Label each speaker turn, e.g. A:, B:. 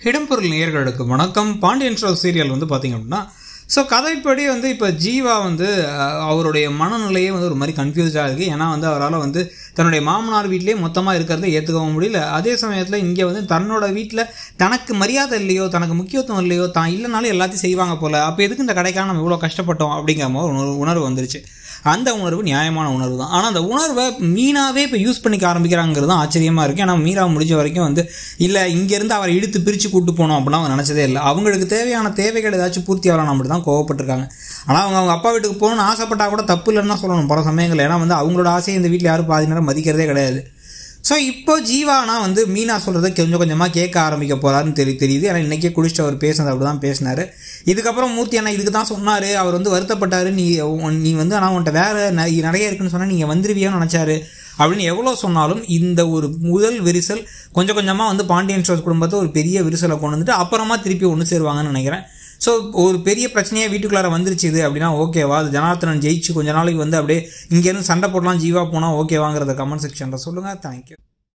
A: இடம்பொருள் நேயர்களுக்கு வணக்கம் பாண்டியன் ஷோ சீரியல் வந்து பார்த்தீங்க அப்படின்னா ஸோ கதைப்படி வந்து இப்போ ஜீவா வந்து அஹ், அவருடைய மனநிலையே வந்து ஒரு மாதிரி கன்ஃபியூஸாக இருக்குது ஏன்னா வந்து அவரால் வந்து தன்னுடைய மாமனார் வீட்டிலேயே மொத்தமாக இருக்கிறத ஏற்றுக்கவும் முடியல அதே சமயத்தில் இங்கே வந்து தன்னோட வீட்டில் தனக்கு மரியாதை இல்லையோ தனக்கு முக்கியத்துவம் இல்லையோ தான் இல்லைனாலும் எல்லாத்தையும் செய்வாங்க போல் அப்போ எதுக்கு இந்த கடைக்காக நம்ம இவ்வளோ கஷ்டப்பட்டோம் அப்படிங்கிற மாதிரி ஒரு உணர்வு- உணர்வு வந்துருச்சு அந்த உணர்வு நியாயமான உணர்வு தான் ஆனால் அந்த உணர்வை மீனாவே இப்போ யூஸ் பண்ணிக்க ஆரம்பிக்கிறாங்கிறது தான் ஆச்சரியமாக இருக்குது ஏன்னா மீரா முடிஞ்ச வரைக்கும் வந்து இல்லை இங்கேருந்து அவரை இழுத்து பிரித்து கூட்டு போனோம் அப்படின்னா அவங்க நினச்சதே இல்லை அவங்களுக்கு தேவையான தேவைகள் ஏதாச்சும் பூர்த்தி ஆகலாம் அப்படி தான் கோவப்பட்டிருக்காங்க ஆனால் அவங்க அவங்க அப்பா வீட்டுக்கு போகணும்னு ஆசைப்பட்டா கூட தப்பு இல்லைன்னு தான் சொல்லணும் பல சமயங்கள் ஏன்னா வந்து அவங்களோட ஆசையை இந்த வீட்டில் யாரும் பாதி நேரம் மதிக்கிறதே கிடையாது ஸோ இப்போ ஜீவானா வந்து மீனா சொல்கிறத கொஞ்சம் கொஞ்சமாக கேட்க ஆரம்பிக்க போகிறாருன்னு தெரி தெரியுது ஏன்னா இன்றைக்கே குடிச்சிட்டு அவர் பேசுனது அப்படி தான் பேசினார் இதுக்கப்புறம் மூர்த்தி அண்ணா இதுக்கு தான் சொன்னார் அவர் வந்து வருத்தப்பட்டார் நீ உன்- நீ வந்து ஆனால் உன்ட்ட வேறு நிறைய இருக்குன்னு சொன்னால் நீங்கள் வந்துருவியோன்னு நினச்சாரு அப்படின்னு எவ்வளோ சொன்னாலும் இந்த ஒரு முதல் விரிசல் கொஞ்சம் கொஞ்சமாக வந்து பாண்டியன் ஸ்டோர்ஸ் குடும்பத்தை ஒரு பெரிய விரிசலை கொண்டு வந்துட்டு அப்புறமா திருப்பி ஒன்று சேருவாங்கன்னு நினைக்கிறேன் ஸோ ஒரு பெரிய பிரச்சனையே வீட்டுக்குள்ளார வந்துருச்சு இது அப்படின்னா ஓகேவா அது ஜனார்த்தனன் ஜெயிச்சு கொஞ்ச நாளைக்கு வந்து அப்படியே இங்கேருந்து சண்டை போடலாம் ஜீவா போனால் ஓகேவாங்கிறத கமெண்ட் செக்ஷனில் சொல்லுங்கள் தேங்க்யூ